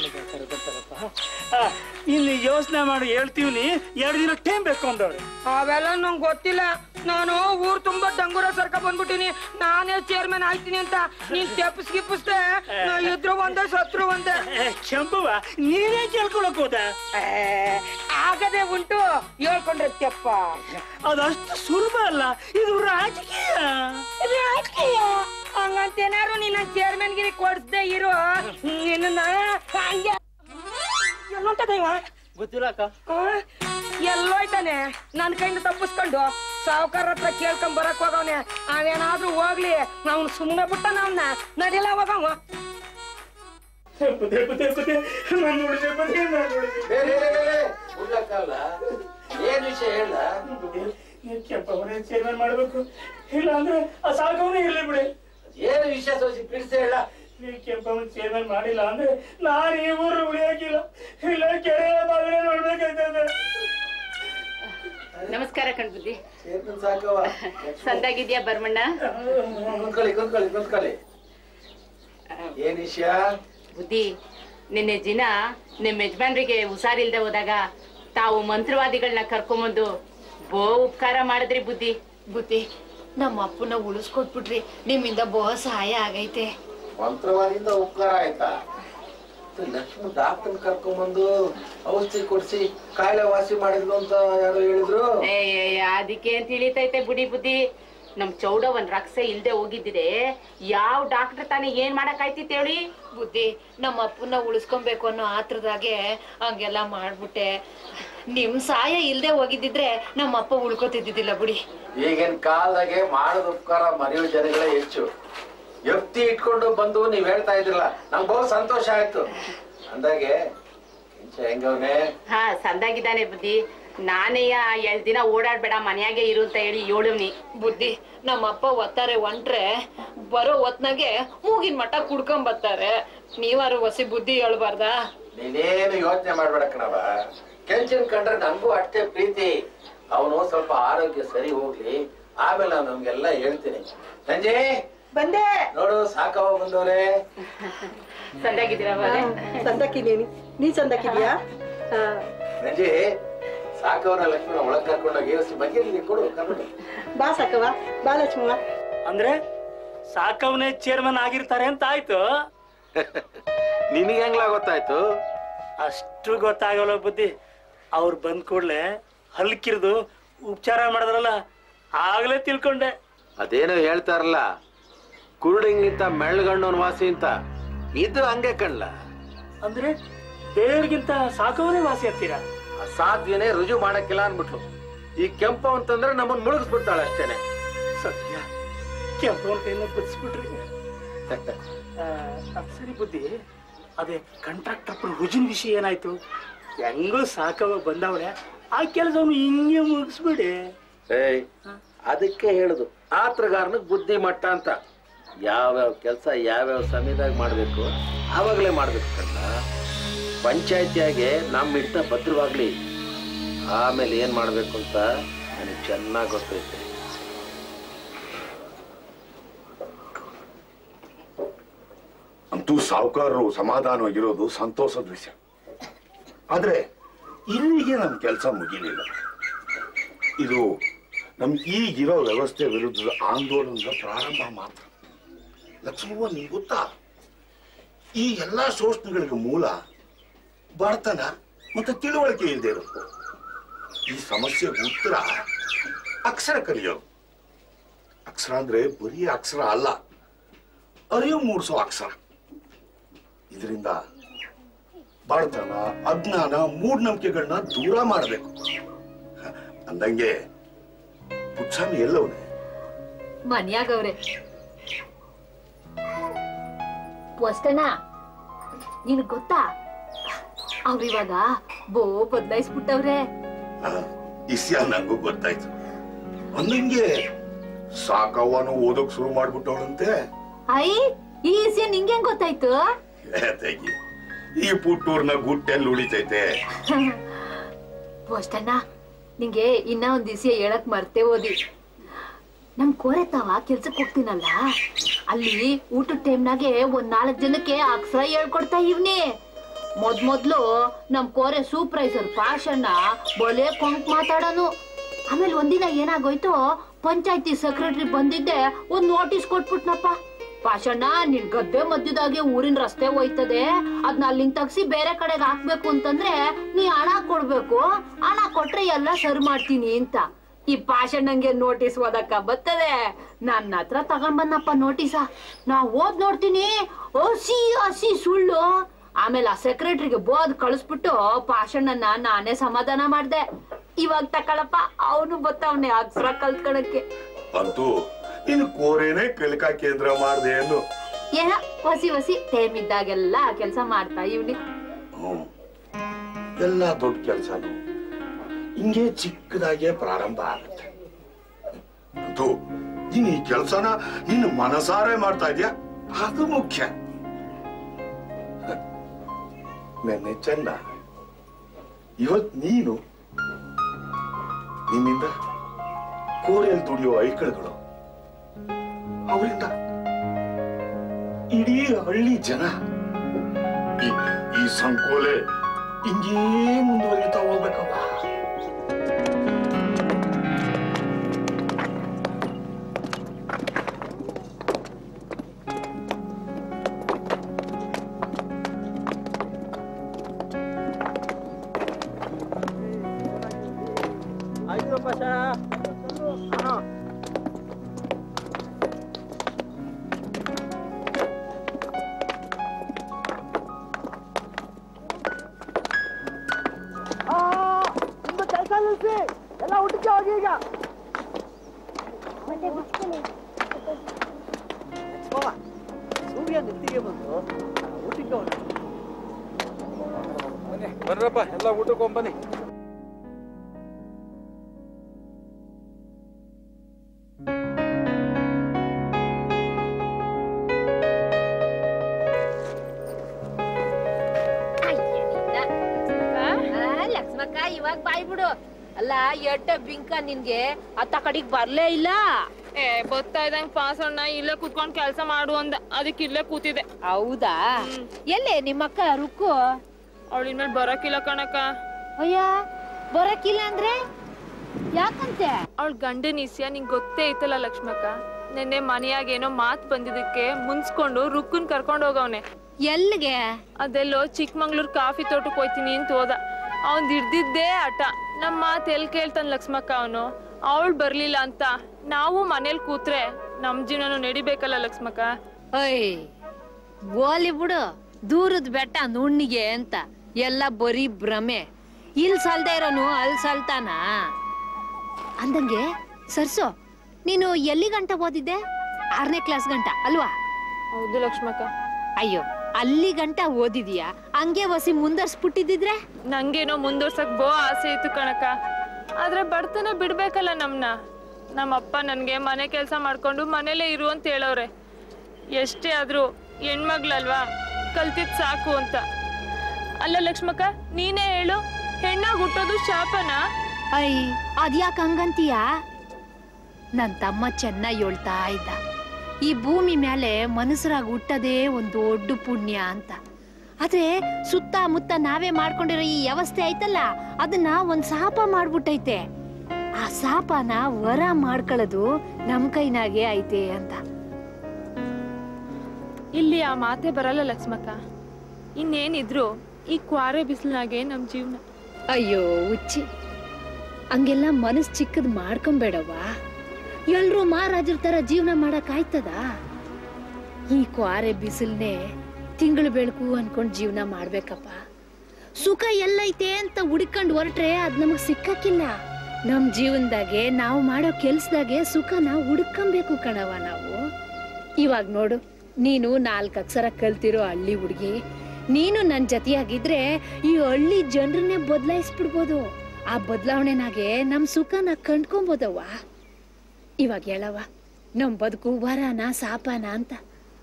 ಇನ್ನು ಯೋಚನೆ ಮಾಡಿ ಹೇಳ್ತೀವಿ ಎರಡು ದಿನ ಟೈಮ್ ಬೇಕು ಅಂದವ್ರೆ ಅವೆಲ್ಲ ನಂಗೆ ಗೊತ್ತಿಲ್ಲ ನಾನು ಊರ್ ತುಂಬಾ ಡಂಗೂರ ಸರ್ಕ ಬಂದ್ಬಿಟ್ಟಿನಿ ನಾನೇ ಚೇರ್ಮನ್ ಆಯ್ತೀನಿ ಅಂತ ನೀನ್ ತೆಪ್ಪಸ್ ಗಿಪ್ಪಿಸ್ದೆ ನಾ ಇದ್ರು ಒಂದೇ ಸತ್ರು ಒಂದೇ ಕೆಂಪವ ನೀನೇ ಕೇಳ್ಕೊಳಕ್ ಹೋದ ಆಗದೆ ಉಂಟು ಹೇಳ್ಕೊಂಡ್ರೆ ತೆಪ್ಪ ಅದಷ್ಟು ಸುಲಭ ಅಲ್ಲ ಇದು ರಾಜಕೀಯ ರಾಜಕೀಯ ಹಂಗಂತೇನಾರು ನಿನ್ನ ಚೇರ್ಮನ್ ಗಿರಿ ಕೊಡ್ಸ್ದೆ ಇರು ನಿನ್ನ ಹಂಗೆ ಎಲ್ಲೊಂಟದ ಇವ ಗೊತ್ತಿಲ್ಲ ಅಕ್ಕ ಆ? ಎಲ್ಲೋಯ್ತಾನೆ ನನ್ ಕೈಯಿಂದ ತಪ್ಪಿಸ್ಕೊಂಡು ಸಾವುಕಾರ ಹತ್ರ ಕೇಳ್ಕೊಂಡ್ ಬರಕ್ ಹೋಗವ್ನೆ ಅವೇನಾದ್ರೂ ಹೋಗ್ಲಿ ಅವ್ನು ಸುಮ್ನೆ ಬಿಟ್ಟ ನಾವ್ನ ನಡಿಲ್ಲ ಹೋಗವ ಬುದ್ಧಿ ಬುದ್ಧಿ ಬುದ್ಧಿ ನಾನು ನೋಡಿದೆ ಬುದ್ಧಿ ನಾನು ನೋಡಿದೆ ಏನ್ ವಿಷಯ ಹೇಳ ಕೆಂಪವನೇ ಚೇರ್ಮನ್ ಮಾಡ್ಬೇಕು ಇಲ್ಲ ಅಂದ್ರೆ ಆ ಸಾಕವನೇ ಇರ್ಲಿ ಬಿಡಿ ಏನು ವಿಷಯ ಸೋಸಿ ಬಿಡಿಸಿ ಹೇಳ ನೀವು ಕೆಂಪವನ್ ಚೇರ್ಮನ್ ಮಾಡಿಲ್ಲ ಅಂದ್ರೆ ನಾನು ಈ ಊರು ಉಳಿಯಾಕಿಲ್ಲ ಇಲ್ಲ ಕೆರೆ ಬಾಗಿಲೇ ನೋಡ್ಬೇಕಾಯ್ತದೆ ನಮಸ್ಕಾರ ಕಣ್ಬುದ್ದಿ ಚೇರ್ಮನ್ ಸಾಕವ ಸಂದಾಗಿದ್ಯಾ ಬರ್ಮಣ್ಣ ಕುಂತ್ಕೊಳ್ಳಿ ಕುಂತ್ಕೊಳ್ಳಿ ಕುಂತ್ಕೊಳ್ಳಿ ಏನ್ ವಿಷಯ ಬುದ್ಧಿ ನಿನ್ನೆ ದಿನ ನಿಮ್ ಯಜಮಾನ್ರಿಗೆ ಹುಷಾರಿಲ್ದೆ ಹೋದಾಗ ತಾವು ಮಂತ್ರವಾದಿಗಳನ್ನ ಕರ್ಕೊಂಬಂದು ಬೋ ಉಪಕಾರ ಮಾಡಿದ್ರಿ ಬುದ್ಧಿ ಬುದ್ಧಿ ನಮ್ಮ ಅಪ್ಪನ ಉಳಿಸ್ಕೊಟ್ಬಿಟ್ರಿ ನಿಮ್ಮಿಂದ ಬಹು ಸಹಾಯ ಆಗೈತೆ ಮಂತ್ರವಾದಿಂದ ಉಪಕಾರ ಆಯ್ತಾ ಇದು ಲಕ್ಷ್ಮಿ ಡಾಕ್ಟರ್ ಕರ್ಕೊಂಬಂದು ಔಷಧಿ ಕೊಡ್ಸಿ ಕಾಯಿಲೆ ವಾಸಿ ಮಾಡಿದ್ಲು ಅಂತ ಯಾರೋ ಹೇಳಿದ್ರು ಏ ಏ, ಏ, ಅದಕ್ಕೆ ಅಂತ ತಿಳಿತೈತೆ ಬುಡಿ ಬುದ್ಧಿ ನಮ್ ಚೌಡವನ್ ರಕ್ಷೆ ಇಲ್ದೆ ಹೋಗಿದ್ದಿದೆ ಯಾವ ಡಾಕ್ಟರ್ ತಾನೇ ಏನ್ ಮಾಡಕ್ ಆಯ್ತಿತ್ ಹೇಳಿ ಬುದ್ಧಿ ನಮ್ಮ ಅಪ್ಪನ ಉಳಿಸ್ಕೊಬೇಕು ಅನ್ನೋ ಆತ್ರದಾಗೆ ಹಂಗೆಲ್ಲ ಮಾಡ್ಬಿಟ್ಟೆ ನಿಮ್ ಸಹಾಯ ಇಲ್ದೆ ಹೋಗಿದ್ದಿದ್ರೆ ನಮ್ಮ ಅಪ್ಪ ಉಳ್ಕೊತಿದ್ದಿದ್ದಿಲ್ಲ ಬಿಡಿ ಈಗಿನ ಕಾಲದಾಗೆ ಮಾಡೋದ್ ಉಪಕಾರ ಮರೆಯೋ ಜನಗಳೇ ಹೆಚ್ಚು ಎಫ್ತಿ ಇಟ್ಕೊಂಡು ಬಂದು ನೀವ್ ಹೇಳ್ತಾ ಇದ್ರಲ್ಲ ನಂಗೆ ಬಹು ಸಂತೋಷ ಆಯ್ತು ಅಂದಾಗೆ ಇಂಚ ಹೆಂಗವ್ನೆ ಹಾ ಸಂದಾಗಿದ್ದಾನೆ ಬುದ್ಧಿ ನಾನೇ ಎಳ್ ದಿನ ಓಡಾಡ್ಬೇಡ ಮನ್ಯಾಗೆ ಇರು ಅಂತ ಹೇಳಿ ಹೇಳುವ್ನಿ ಬುದ್ಧಿ ನಮ್ಮ ಅಪ್ಪ ಒತ್ತಾರೆ ಒಂಟ್ರೆ ಬರೋ ಹೊತ್ನಾಗೆ ಮೂಗಿನ ಮಟ್ಟ ಕುಡ್ಕೊಂಡ್ ಬರ್ತಾರೆ ನೀವಾರು ಹೊಸಿ ಬುದ್ಧಿ ಹೇಳ್ಬಾರ್ದಾ ನೀನೇನು ಯೋಚನೆ ಮಾಡ್ಬೇಡ ಕಣವ ಕೆಂಚನ್ ಕಂಡ್ರೆ ನಂಗೂ ಅಷ್ಟೇ ಪ್ರೀತಿ ಅವನು ಸ್ವಲ್ಪ ಆರೋಗ್ಯ ಸರಿ ಹೋಗ್ಲಿ ಆಮೇಲೆ ನಾನು ನಮ್ಗೆಲ್ಲ ಹೇಳ್ತೀನಿ ಸಂಜೆ ಬಂದೆ ನೋಡು ಸಾಕವ ಬಂದವ್ರೆ ಸಂದಾಗಿದ್ದೀರಾ ಸಂದಕ್ಕಿದ್ದೀನಿ ನೀ ಸಂದಕ್ಕಿದ್ಯಾ ಸಂಜೆ ಸಾಕವನ ಲಕ್ಷ್ಮಣ ಒಳಗ್ ಕರ್ಕೊಂಡೋಗಿ ಏರಿಸಿ ಬಗ್ಗೆ ಕೊಡು ಕರ್ಕೊಂಡು ಬಾ ಸಾಕವ ಬಾ ಲಕ್ಷ್ಮವ್ವ ಅಂದ್ರೆ ಸಾಕವನೇ ಚೇರ್ಮನ್ ಆಗಿರ್ತಾರೆ ಅಂತ ಆಯ್ತು ನಿನಗೆ ಹೆಂಗ್ಲಾ ಗೊತ್ತಾಯ್ತು ಅಷ್ಟು ಗೊತ್ತಾಗಲ್ಲ ಬುದ್ಧಿ ಅವ್ರು ಬಂದ್ ಕೂಡ್ಲೆ ಹಲ್ಕಿರ್ದು ಉಪಚಾರ ಮಾಡಿದ್ರಲ್ಲ ಆಗ್ಲೇ ತಿಳ್ಕೊಂಡೆ ಅದೇನೋ ಹೇಳ್ತಾರಲ್ಲ ಕುರುಡಿಂಗಿಂತ ಮೆಳ್ಗಣ್ಣವನ್ ವಾಸಿ ಅಂತ ಇದು ಹಂಗೆ ಕಣ್ಲ ಅಂದ್ರೆ ದೇವ್ರಿಗಿಂತ ಸಾಕವನೇ ವಾಸಿ ಅಂತೀರಾ ಅಸಾಧ್ಯನೇ ರುಜು ಮಾಡಕ್ಕಿಲ್ಲ ಅನ್ಬಿಟ್ಲು ಈ ಕೆಂಪು ಅಂತಂದ್ರೆ ನಮ್ಮನ್ ಮುಳುಗಿಸ್ಬಿಡ್ತಾಳೆ ಅಷ್ಟೇನೆ ಸತ್ಯ ಕೆಂಪವನ್ ಕೈನ ಬದಿಸ್ಬಿಟ್ರಿ ಅದ್ ಸರಿ ಬುದ್ಧಿ ಅದೇ ಕಾಂಟ್ರಾಕ್ಟರ್ ರುಜಿನ್ ವಿಷಯ ಏನಾಯ್ತು ಹೆಂಗೋ ಸಾಕವ ಬಂದವಳೆ ಆ ಕೆಲಸವನ್ನು ಹಿಂಗೆ ಮುಗಿಸ್ಬಿಡಿ ಏಯ್ ಅದಕ್ಕೆ ಹೇಳುದು ಆತ್ರಗಾರನಿಗೆ ಬುದ್ಧಿ ಮಟ್ಟ ಅಂತ ಯಾವ್ಯಾವ ಕೆಲಸ ಯಾವ್ಯಾವ ಸಮಯದಾಗ ಮಾಡ್ಬೇಕು ಆವಾಗಲೇ ಮಾಡ್ಬೇಕು ಕಣ್ಣ ಪಂಚಾಯತಿಯಾಗೆ ನಮ್ಮ ಹಿಡಿತ ಭದ್ರವಾಗ್ಲಿ ಆಮೇಲೆ ಏನ್ ಮಾಡ್ಬೇಕು ಅಂತ ನನಗೆ ಚೆನ್ನಾಗಿ ಗೊತ್ತೈತೆ ಅಂತೂ ಸಾಹುಕಾರರು ಸಮಾಧಾನವಾಗಿರೋದು ಸಂತೋಷದ ವಿಷಯ ಆದ್ರೆ ಇಲ್ಲಿಗೆ ನಮ್ಮ ಕೆಲಸ ಮುಗಿಲಿಲ್ಲ ಇದು ನಮ್ ಈಗಿರೋ ವ್ಯವಸ್ಥೆ ವಿರುದ್ಧದ ಆಂದೋಲನದ ಪ್ರಾರಂಭ ಮಾತ್ರ ಲಕ್ಷ್ಮವ್ವ ನಿಂಗೆ ಗೊತ್ತಾ ಈ ಎಲ್ಲಾ ಶೋಷಣೆಗಳಿಗೆ ಮೂಲ ಬಡತನ ಮತ್ತೆ ತಿಳುವಳಿಕೆ ಇಲ್ಲದೆ ಇರೋದು ಈ ಸಮಸ್ಯೆಗೆ ಉತ್ತರ ಅಕ್ಷರ ಕಲಿಯೋದು ಅಕ್ಷರ ಅಂದ್ರೆ ಬರೀ ಅಕ್ಷರ ಅಲ್ಲ ಅರಿವು ಮೂಡಿಸೋ ಅಕ್ಷರ ಇದರಿಂದ ಬಡತನ ಅಜ್ಞಾನ ಮೂಢನಂಬಿಕೆಗಳನ್ನ ದೂರ ಮಾಡಬೇಕು ಅಂದಂಗೆ ಪುಟ್ಸ್ವಾಮಿ ಎಲ್ಲವನೇ ಮನ್ಯಾಗವ್ರೆ ವಸ್ತಣ್ಣ ನಿನಗ್ ಗೊತ್ತಾ ಅವ್ರಿವಾಗ ಬೋ ಬದಲಾಯಿಸ್ಬಿಟ್ಟವ್ರೆ ಇಸ್ಯಾ ನಂಗೂ ಗೊತ್ತಾಯ್ತು ಅಂದಂಗೆ ಸಾಕವ್ವನು ಓದೋಕ್ ಶುರು ಮಾಡ್ಬಿಟ್ಟವಳಂತೆ ಐ ಈ ವಿಷಯ ನಿಂಗೆ ಹೆಂಗ್ ಗೊತ್ತಾಯ್ತು ಏ, ತೆಗಿ ಈ ಪುಟ್ಟೂರ್ನ ಗುಟ್ಟೆಲ್ಲಿ ಉಳಿತೈತೆ ವಸ್ತಣ್ಣ ನಿಂಗೆ ಇನ್ನ ಒಂದ್ ದಿವಸ ಹೇಳಕ್ ಮರ್ತೇ ಓದಿ ನಮ್ ಕೋರೆ ತಾವ ಕೆಲ್ಸಕ್ ಹೋಗ್ತೀನಲ್ಲ ಅಲ್ಲಿ ಊಟದ ಟೈಮ್ನಾಗೆ ಒಂದ್ ನಾಲ್ಕ್ ಜನಕ್ಕೆ ಅಕ್ಷರ ಹೇಳ್ಕೊಡ್ತಾ ಇವ್ನಿ ಮೊದ್ ಮೊದ್ಲು ನಮ್ ಕೋರೆ ಸೂಪರ್ವೈಸರ್ ಪಾಷಣ್ಣ ಬೊಲೆ ಕೊಂಕ್ ಮಾತಾಡೋನು ಆಮೇಲೆ ಒಂದಿನ ಏನಾಗೋಯ್ತು ಪಂಚಾಯತಿ ಸೆಕ್ರೆಟರಿ ಬಂದಿದ್ದೆ ಒಂದ್ ನೋಟಿಸ್ ಕೊಟ್ಬಿಟ್ನಪ್ಪ ಪಾಷಣ್ಣ ನಿನ್ ಗದ್ದೆ ಮಧ್ಯದಾಗೆ ಊರಿನ ರಸ್ತೆ ಹೋಯ್ತದೆ ಅದ್ನ ಅಲ್ಲಿಂದ ತಗ್ಸಿ ಬೇರೆ ಕಡೆಗೆ ಹಾಕ್ಬೇಕು ಅಂತಂದ್ರೆ ನೀ ಹಣ ಕೊಡ್ಬೇಕು ಹಣ ಕೊಟ್ರೆ ಎಲ್ಲ ಸರಿ ಮಾಡ್ತೀನಿ ಅಂತ ಈ ಪಾಷಣ್ಣಂಗೆ ನೋಟಿಸ್ ಓದಕ್ಕ ಬರ್ತದೆ ನನ್ನ ಹತ್ರ ತಗೊಂಡ್ ಬಂದಪ್ಪ ನೋಟಿಸ ನಾ ಓದ್ ನೋಡ್ತೀನಿ ಹಸಿ ಹಸಿ ಸುಳ್ಳು ಆಮೇಲೆ ಆ ಸೆಕ್ರೆಟರಿಗೆ ಬೋದ್ ಕಳಿಸ್ಬಿಟ್ಟು ಪಾಷಣ್ಣನ ನಾನೇ ಸಮಾಧಾನ ಮಾಡ್ದೆ ಇವಾಗ ತಕೊಳಪ್ಪ ಅವನು ಬತ್ತವನೆ ಅಕ್ಷರ ಕಲ್ತ್ಕೊಳಕ್ಕೆ ಅಂತೂ ನೀನು ಕೋರೇನೆ ಕಲಿಕಾ ಕೇಂದ್ರ ಮಾಡ್ದೆ ಅನ್ನು ಏನ ಹೊಸಿ ಹೊಸಿ ಟೈಮ್ ಇದ್ದಾಗೆಲ್ಲ ಕೆಲಸ ಮಾಡ್ತಾ ಇವ್ನಿ ಹ್ಮ್. ಎಲ್ಲ ದೊಡ್ಡ ಕೆಲಸನು ಹಿಂಗೆ ಚಿಕ್ಕದಾಗೆ ಪ್ರಾರಂಭ ಆಗುತ್ತೆ ಅಂತೂ ನೀನ್ ಈ ಕೆಲಸನ ನಿನ್ನ ಮನಸಾರೆ ಮಾಡ್ತಾ ಇದೀಯ ಅದು ಮುಖ್ಯ ನೆನ್ನೆ ಚೆನ್ನ ಇವತ್ ನೀನು ನಿನ್ನಿಂದ ಕೋರೆಯಲ್ಲಿ ದುಡಿಯೋ ಐಕಳುಗಳು ಅವರಿಂದ ಇಡೀ ಹಳ್ಳಿ ಜನ ಈ- ಈ ಸಂಕೋಲೆ ಹಿಂಗೇ ಮುಂದುವರಿತಾ ಹೋಗ್ಬೇಕವ್ವ ಆಯ್ತು ಪಾಷ ಕೆಲಸ ನಿಲ್ಸಿ ಎಲ್ಲ ಊಟಕ್ಕೆ ಹೋಗಿ ಈಗ ಸೂರ್ಯ ನೆತ್ತಿಗೆ ಬಂದು ಊಟಕ್ಕೆ ಹೋಗಿ ಬನ್ನಿ ಬರ್ರಪ್ಪ ಎಲ್ಲ ಊಟಕ್ಕೆ ಹೋಗ್ಬನ್ನಿ ಲಕ್ಷ್ಮಕ್ಕ ಇವಾಗ ಬಾಯ್ ಬಿಡು ಅಲ್ಲ ಎಟ್ಟ ಬಿಂಕ ನಿನ್ಗೆ ಅತ್ತ ಕಡೆಗ್ ಬರ್ಲೇ ಇಲ್ಲ ಏ ಗೊತ್ತಾ ಇದ್ದಂಗ್ ಪಾಸಣ್ಣ ಇಲ್ಲೇ ಕುತ್ಕೊಂಡ್ ಕೆಲ್ಸ ಮಾಡು ಅಂದ ಅದಕ್ಕೆ ಇಲ್ಲೇ ಕೂತಿದೆ ಹೌದಾ ಎಲ್ಲೇ ನಿಮ್ಮಕ್ಕ ರುಕ್ಕು ಅವಳ ಇನ್ಮೇಲೆ ಬರಕಿಲ್ಲ ಕಣಕ್ಕ ಅಯ್ಯ ಬರಕಿಲ್ಲ ಅಂದ್ರೆ ಯಾಕಂತೆ ಅವಳ ಗಂಡನ ಇಸ್ಯ ನಿಂಗ್ ಗೊತ್ತೇ ಐತಲ್ಲ ಲಕ್ಷ್ಮಕ್ಕ ನಿನ್ನೆ ಮನೆಯಾಗ ಏನೋ ಮಾತ್ ಬಂದಿದ್ದಕ್ಕೆ ಮುನ್ಸ್ಕೊಂಡು ರುಕ್ಕನ್ ಕರ್ಕೊಂಡ್ ಹೋಗವ್ನೆ ಎಲ್ಲಿಗೆ ಅದೆಲ್ಲೋ ಚಿಕ್ಕಮಂಗ್ಳೂರ್ ಕಾಫಿ ತೋಟಕ್ಕೆ ಹೋಯ್ತೀನಿ ಅಂತ ಹೋದ ಅವ್ನ್ ಹಿಡ್ದಿದ್ದೇ ಆಟ ನಮ್ ಮಾತ್ ಎಲ್ ಕೇಳ್ತಾನ ಲಕ್ಷ್ಮಕ್ಕ ಅವನು ಅವಳು ಬರ್ಲಿಲ್ಲ ಅಂತ ನಾವು ಮನೇಲಿ ಕೂತ್ರೆ ನಮ್ ಜೀವನನು ನಡಿಬೇಕಲ್ಲ ಲಕ್ಷ್ಮಕ್ಕ ಅಯ್ ಗೋಲಿ ಬಿಡು ದೂರದ ಬೆಟ್ಟ ನುಣ್ಣಿಗೆ ಅಂತ ಎಲ್ಲ ಬರೀ ಭ್ರಮೆ ಇಲ್ ಸಲ್ದೇ ಇರೋನು ಅಲ್ಲಿ ಸಲ್ತಾನ ಅಂದಂಗೆ ಸರ್ಸು ನೀನು ಎಲ್ಲಿ ಗಂಟ ಓದಿದ್ದೆ ಆರನೇ ಕ್ಲಾಸ್ ಗಂಟ ಅಲ್ವಾ ಹೌದು ಲಕ್ಷ್ಮಕ್ಕ ಅಯ್ಯೋ ಅಲ್ಲಿ ಗಂಟ ಓದಿದ್ಯಾ ಹಂಗೆ ವಸಿ ಮುಂದರ್ಸ್ಬಿಟ್ಟಿದ್ರೆ ನಂಗೇನೋ ಮುಂದುವರ್ಸಕ್ ಬೋ ಆಸೆ ಇತ್ತು ಕಣಕ ಆದ್ರೆ ಬಡತನ ಬಿಡ್ಬೇಕಲ್ಲ ನಮ್ನ ನಮ್ಮಪ್ಪ ನನ್ಗೆ ಮನೆ ಕೆಲಸ ಮಾಡ್ಕೊಂಡು ಮನೇಲೇ ಇರು ಅಂತ ಹೇಳವ್ರೆ ಎಷ್ಟೇ ಆದ್ರೂ ಹೆಣ್ಮಗ್ಳಲ್ವಾ ಕಲ್ತಿದ್ ಸಾಕು ಅಂತ ಅಲ್ಲ ಲಕ್ಷ್ಮಕ್ಕ ನೀನೇ ಹೇಳು ಹೆಣ್ಣಾಗ್ ಹುಟ್ಟೋದು ಶಾಪನಾ ಐ ಅದ್ಯಾಕ್ ಹಂಗಂತೀಯ ನನ್ ತಮ್ಮ ಚೆನ್ನಾಗಿ ಹೇಳ್ತಾ ಇದ್ದ ಈ ಭೂಮಿ ಮೇಲೆ ಮನುಷ್ಯರಾಗಿ ಹುಟ್ಟದೇ ಒಂದು ದೊಡ್ಡ ಪುಣ್ಯ ಅಂತ ಆದ್ರೆ ಸುತ್ತಮುತ್ತ ನಾವೇ ಮಾಡ್ಕೊಂಡಿರೋ ಈ ವ್ಯವಸ್ಥೆ ಐತಲ್ಲ ಅದನ್ನ ಒಂದ್ ಶಾಪ ಮಾಡ್ಬಿಟ್ಟೈತೆ ಆ ಶಾಪನ ವರ ಮಾಡ್ಕೊಳ್ಳೋದು ನಮ್ ಕೈನಾಗೆ ಐತೆ ಅಂತ ಇಲ್ಲಿ ಆ ಮಾತೆ ಬರಲ್ಲ ಲಕ್ಷ್ಮಕ್ಕ ಇನ್ನೇನಿದ್ರು ಈ ಕ್ವಾರೆ ಬಿಸಿಲಿನಾಗೆ ನಮ್ ಜೀವನ ಅಯ್ಯೋ ಹುಚ್ಚಿ ಹಂಗೆಲ್ಲ ಮನಸ್ ಚಿಕ್ಕದ್ ಮಾಡ್ಕೊಂಬೇಡವ್ವ ಎಲ್ರೂ ಮಹಾರಾಜರ ತರ ಜೀವನ ಮಾಡಕ್ ಆಯ್ತದ ಈ ಕ್ವಾರೆ ಬಿಸಿಲ್ನೆ ತಿಂಗಳು ಬೆಳಕು ಅನ್ಕೊಂಡ್ ಜೀವನ ಮಾಡ್ಬೇಕಪ್ಪ ಸುಖ ಎಲ್ಲೈತೆ ಅಂತ ಹುಡ್ಕೊಂಡ್ ಹೊರಟ್ರೆ ಅದ್ ನಮಗ್ ಸಿಕ್ಕಕ್ಕಿಲ್ಲ ನಮ್ ಜೀವನದಾಗೆ ನಾವು ಮಾಡೋ ಕೆಲ್ಸದಾಗೆ ಸುಖನ ಹುಡ್ಕಂಬೇಕು ಕಣವ ನಾವು ಇವಾಗ ನೋಡು ನೀನು ನಾಲ್ಕು ಅಕ್ಷರ ಕಲ್ತಿರೋ ಹಳ್ಳಿ ಹುಡುಗಿ ನೀನು ನನ್ ಜೊತೆಯಾಗಿದ್ರೆ ಈ ಹಳ್ಳಿ ಜನರನ್ನೇ ಬದಲಾಯಿಸ್ಬಿಡ್ಬೋದು ಆ ಬದಲಾವಣೆನಾಗೆ ನಮ್ ಸುಖನ ಕಂಡ್ಕೊಂಬೋದವ್ವ ಇವಾಗ ಹೇಳವ ನಮ್ ಬದುಕು ವರನ ಸಾಪನ ಅಂತ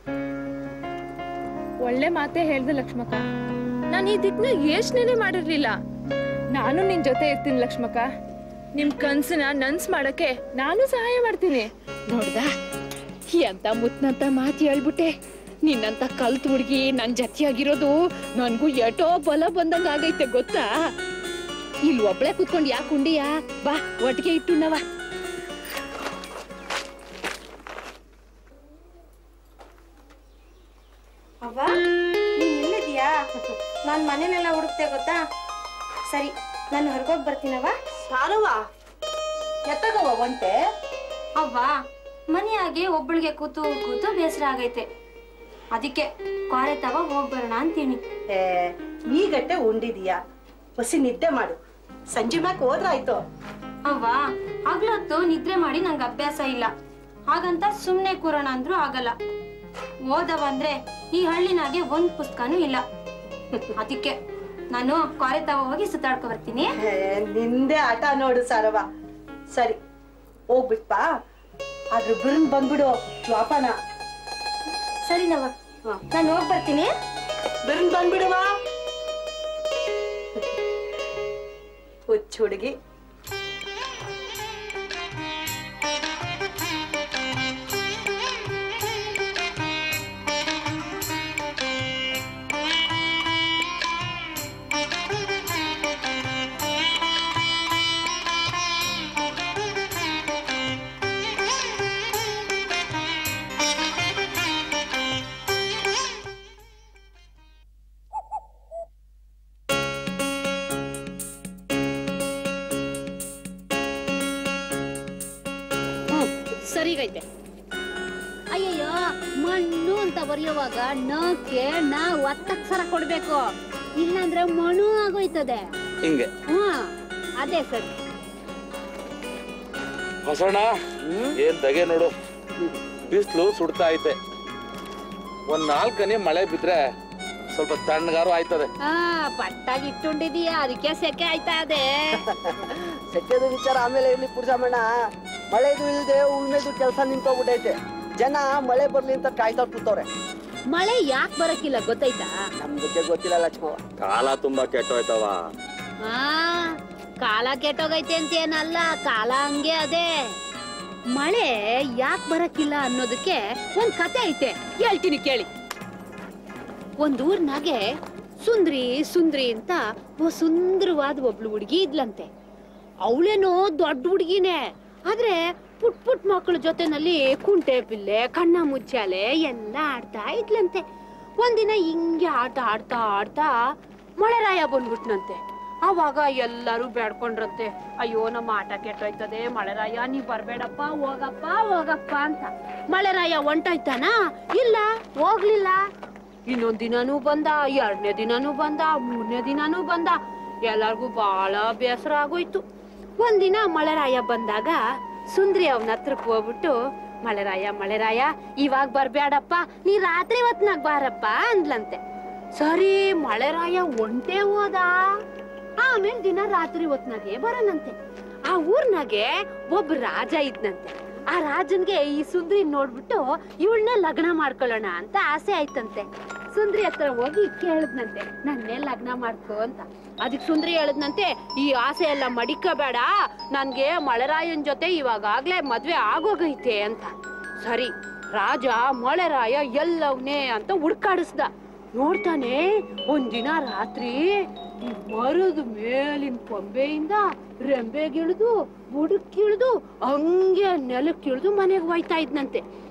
ಒಳ್ಳೆ ಮಾತೇ ಹೇಳ್ದೆ ಲಕ್ಷ್ಮಕ್ಕ ನಾನು ಈ ದಿಕ್ನ ಯೋಚನೆನೆ ಮಾಡಿರ್ಲಿಲ್ಲ ನಾನು ನಿನ್ ಜೊತೆ ಇರ್ತೀನಿ ಲಕ್ಷ್ಮಕ್ಕ ನಿಮ್ ಕನ್ಸನ್ನ ನನ್ಸ್ ಮಾಡಕ್ಕೆ ನಾನು ಸಹಾಯ ಮಾಡ್ತೀನಿ ನೋಡ್ದ ಎಂತ ಮುತ್ನಂತ ಮಾತು ಹೇಳ್ಬಿಟ್ಟೆ ನಿನ್ನಂತ ಕಲ್ತ್ ಹುಡ್ಗಿ ನನ್ ಜೊತೆಯಾಗಿರೋದು ನನ್ಗೂ ಎಟೋ ಬಲ ಬಂದಂಗ ಆಗೈತೆ ಗೊತ್ತಾ ಇಲ್ಲಿ ಒಬ್ಳೆ ಕುತ್ಕೊಂಡ್ ಯಾಕೆ ಉಂಡಿಯಾ ಬಾ ಒಟ್ಟಿಗೆ ಇಟ್ಟುಣ್ಣವ ಅವ್ವ ನೀನ್ ಎಲ್ಲಿದ್ಯಾ ನಾನ್ ಮನೇನೆಲ್ಲ ಹುಡುಕ್ತೆ ಗೊತ್ತಾ ಸರಿ ನಾನು ಹೊರಗೋಗಿ ಬರ್ತೀನವ್ವ ಸಾರವ್ವ ಎತ್ತಗವ್ವ ಒಂಟೆ ಅವ್ವ ಮನೆಯಾಗೆ ಒಬ್ಬಳಿಗೆ ಕೂತು ಕೂತು ಬೇಸರ ಆಗೈತೆ ಅದಕ್ಕೆ ಕ್ವಾರೆ ತವ ಹೋಗ್ ಬರೋಣ ಅಂತೀನಿ ಏ ಈಗಟ್ಟೆ ಉಂಡಿದೀಯಾ ಹೊಸಿ ನಿದ್ದೆ ಮಾಡು ಸಂಜೆ ಮ್ಯಾಕ್ ಹೋದ್ರಾಯ್ತು ಅವ್ವ ಹಗ್ಲೊತ್ತು ನಿದ್ರೆ ಮಾಡಿ ನಂಗೆ ಅಭ್ಯಾಸ ಇಲ್ಲ ಹಾಗಂತ ಸುಮ್ನೆ ಕೂರೋಣ ಅಂದ್ರೂ ಆಗಲ್ಲ ಓದವ ಅಂದ್ರೆ ಈ ಹಳ್ಳಿನಾಗೆ ಒಂದ್ ಪುಸ್ತಕನೂ ಇಲ್ಲ ಅದಕ್ಕೆ ನಾನು ಕ್ವಾರೆ ತವ ಹೋಗಿ ಸುತ್ತಾಡ್ಕೊ ಬರ್ತೀನಿ ಏ, ನಿಂದೆ ಆಟ ನೋಡು ಸಾರವ್ವ ಸರಿ ಹೋಗ್ಬಿಟ್ಪಾ ಆದ್ರೆ ಬಿರ್ನ್ ಬಂದ್ಬಿಡು ಜ್ವಾಪಾನ ಸರಿನವ ನಾನು ಹೋಗ್ ಬರ್ತೀನಿ ಬಿರ್ನ್ ಬಂದ್ಬಿಡುವ ಹುಚ್ಚ ಹುಡುಗಿ ಆ ಸರಿಗೈತೆ ಅಯ್ಯಯ್ಯೋ ಮಣ್ಣು ಅಂತ ಬರೆಯುವಾಗ ನಕ್ಕೆ ನಾ ಒತ್ತಕ್ಷರ ಕೊಡ್ಬೇಕು ಇಲ್ಲಾಂದ್ರೆ ಮಣ್ಣು ಆಗೋಯ್ತದೆ ಹಿಂಗೆ ಹ್ಮ್ ಅದೇ ಸರಿ ಹೊಸಣ್ಣ ಏನ್ ದಗೆ ನೋಡು ಬಿಸಿಲು ಸುಡ್ತಾ ಐತೆ ಒಂದ್ ನಾಲ್ಕನೇ ಮಳೆ ಬಿದ್ರೆ ಸ್ವಲ್ಪ ತಣ್ಣಗಾರು ಆಯ್ತದೆ ಆ ಪಟ್ಟಾಗಿ ಇಟ್ಟುಕೊಂಡಿದೀಯ ಅದಕ್ಕೆ ಸೆಕೆ ಆಯ್ತಾ ಅದೇ ಸೆಕೆದು ವಿಚಾರ ಆಮೇಲೆ ಇರ್ಲಿ ಪುರುಷಮ್ಮಣ್ಣ ಮಳೆದು ಇಲ್ದೆ ಉಳ್ಮೆದು ಕೆಲಸ ನಿಂತೋಗ್ಬಿಟ್ಟೈತೆ ಜನ ಮಳೆ ಬರ್ಲಿ ಅಂತ ಕಾಯ್ತಾ ಕೂತವ್ರೆ ಮಳೆ ಯಾಕೆ ಬರಕ್ಕಿಲ್ಲ ಗೊತ್ತಾಯ್ತಾ ನಮ್ ಬಗ್ಗೆ ಗೊತ್ತಿಲ್ಲ ಲಕ್ಷ್ಮವ್ವ ಕಾಲ ತುಂಬಾ ಕೆಟ್ಟೋಯ್ತವ ಆ ಕಾಲ ಕೆಟ್ಟೋಗೈತೆ ಅಂತ ಏನಲ್ಲ ಕಾಲ ಹಂಗೆ ಅದೇ ಮಳೆ ಯಾಕೆ ಬರಕ್ಕಿಲ್ಲ ಅನ್ನೋದಕ್ಕೆ ಒಂದ್ ಕತೆ ಐತೆ ಹೇಳ್ತೀನಿ ಕೇಳಿ ಒಂದ್ ಊರ್ನಾಗೆ ಸುಂದ್ರಿ ಸುಂದ್ರಿ ಅಂತ ಒ ಸುಂದರವಾದ ಒಬ್ಳು ಹುಡುಗಿ ಇದ್ಲಂತೆ ಅವಳೇನೋ ದೊಡ್ಡ ಹುಡುಗಿನೇ ಆದ್ರೆ ಪುಟ್ ಪುಟ್ ಮಕ್ಕಳ ಜೊತೆನಲ್ಲಿ ಕುಂಟೆ ಪಿಲ್ಲೆ ಕಣ್ಣ ಮುಚ್ಚಾಲೆ ಎಲ್ಲ ಆಡ್ತಾ ಇದ್ಲಂತೆ ಒಂದಿನ ಹಿಂಗೆ ಆಟ ಆಡ್ತಾ ಆಡ್ತಾ ಮಳೆರಾಯ ಬಂದ್ಬಿಟ್ನಂತೆ ಅವಾಗ ಎಲ್ಲರೂ ಬೇಡ್ಕೊಂಡ್ರಂತೆ ಅಯ್ಯೋ ನಮ್ಮ ಆಟ ಕೆಟ್ಟೋಯ್ತದೆ ಮಳೆರಾಯ ನೀ ಬರ್ಬೇಡಪ್ಪ ಹೋಗಪ್ಪ ಹೋಗಪ್ಪ ಅಂತ ಮಳೆರಾಯ ಹೊಂಟೋಯ್ತಾನ ಇಲ್ಲ ಹೋಗ್ಲಿಲ್ಲ ಇನ್ನೊಂದ್ ದಿನಾನೂ ಬಂದ ಎರಡನೇ ದಿನಾನೂ ಬಂದ ಮೂರನೇ ದಿನಾನೂ ಬಂದ ಎಲ್ಲಾರ್ಗೂ ಬಹಳ ಬೇಸರ ಆಗೋಯ್ತು ಒಂದಿನ ಮಳೆರಾಯ ಬಂದಾಗ ಸುಂದ್ರಿ ಅವನ ಹತ್ರಕ್ ಹೋಗ್ಬಿಟ್ಟು ಮಳೆರಾಯ ಮಳೆರಾಯ ಇವಾಗ ಬರ್ಬೇಡಪ್ಪ ನೀ ರಾತ್ರಿ ಹೊತ್ನಾಗ ಬಾರಪ್ಪ ಅಂದ್ಲಂತೆ ಸರಿ ಮಳೆರಾಯ ಒಂಟೆ ಹೋದ ಆಮೇಲೆ ದಿನ ರಾತ್ರಿ ಹೊತ್ನಾಗೆ ಬರನಂತೆ ಆ ಊರ್ನಾಗೆ ಒಬ್ಬ ರಾಜ ಇದ್ನಂತೆ ಆ ರಾಜನ್ಗೆ ಈ ಸುಂದ್ರಿ ನೋಡ್ಬಿಟ್ಟು ಇವಳನ್ನೇ ಲಗ್ನ ಮಾಡ್ಕೊಳ್ಳೋಣ ಅಂತ ಆಸೆ ಆಯ್ತಂತೆ ಸುಂದ್ರಿ ಹತ್ರ ಹೋಗಿ ಕೇಳದ್ನಂತೆ ನನ್ನೇ ಲಗ್ನ ಮಾಡ್ಕೋ ಅಂತ ಅದಕ್ ಸುಂದ್ರಿ ಹೇಳದ್ನಂತೆ ಈ ಆಸೆ ಎಲ್ಲ ಮಡಿಕಬೇಡ ನನ್ಗೆ ಮಳೆರಾಯನ್ ಜೊತೆ ಇವಾಗಾಗ್ಲೇ ಮದ್ವೆ ಆಗೋಗೈತೆ ಅಂತ ಸರಿ ರಾಜ ಮಳೆರಾಯ ಎಲ್ಲವನೇ ಅಂತ ಹುಡ್ಕಾಡಿಸ್ದ ನೋಡ್ತಾನೆ ಒಂದಿನ ರಾತ್ರಿ ಈ ಮರದ ಮೇಲಿನ ಕೊಂಬೆಯಿಂದ ರೆಂಬೆಗಿಳಿದು ಬುಡಕ್ಕಿಳಿದು ಹಂಗೆ ನೆಲಕ್ಕಿಳಿದು ಮನೆಗೆ ಹೋಯ್ತಾ ಇದ್ನಂತೆ